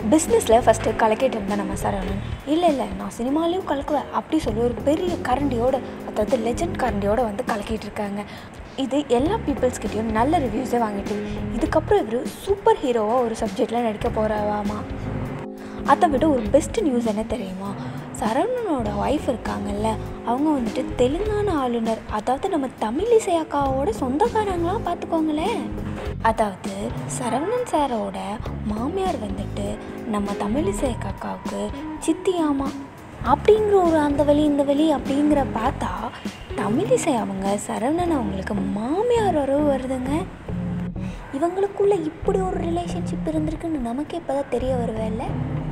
பிஸ்னஸில் ஃபஸ்ட்டு கலக்கிட்டு இருந்தேன் நம்ம சரவணன் இல்லை இல்லை நான் சினிமாலேயும் கலக்குவேன் அப்படி சொல்லி ஒரு பெரிய கரண்டியோட அதாவது லெஜண்ட் கரண்டியோட வந்து கலக்கிட்டு இருக்காங்க இது எல்லா பீப்புள்ஸ்கிட்டையும் நல்ல ரிவ்யூஸே வாங்கிட்டு இதுக்கப்புறம் இவர் சூப்பர் ஹீரோவாக ஒரு சப்ஜெக்டில் நடிக்க போகிறாவாமா அதை விட ஒரு பெஸ்ட் நியூஸ் என்ன தெரியுமா சரவணனோட ஒய்ஃப் இருக்காங்கல்ல அவங்க வந்துட்டு தெலுங்கானா ஆளுநர் அதாவது நம்ம தமிழிசை அக்காவோட சொந்தக்காரங்களாம் பார்த்துக்கோங்களேன் அதாவது சரவணன் சாரோட மாமியார் வந்துட்டு நம்ம தமிழிசை அக்காவுக்கு சித்தியாமா அப்படிங்கிற ஒரு அந்த வழி இந்த வழி அப்படிங்கிற பார்த்தா தமிழிசை அவங்க சரவணன் அவங்களுக்கு மாமியார் உறவு வருதுங்க இவங்களுக்குள்ள இப்படி ஒரு ரிலேஷன்ஷிப் இருந்திருக்குன்னு நமக்கு இப்போ தான் தெரிய வருவேல்ல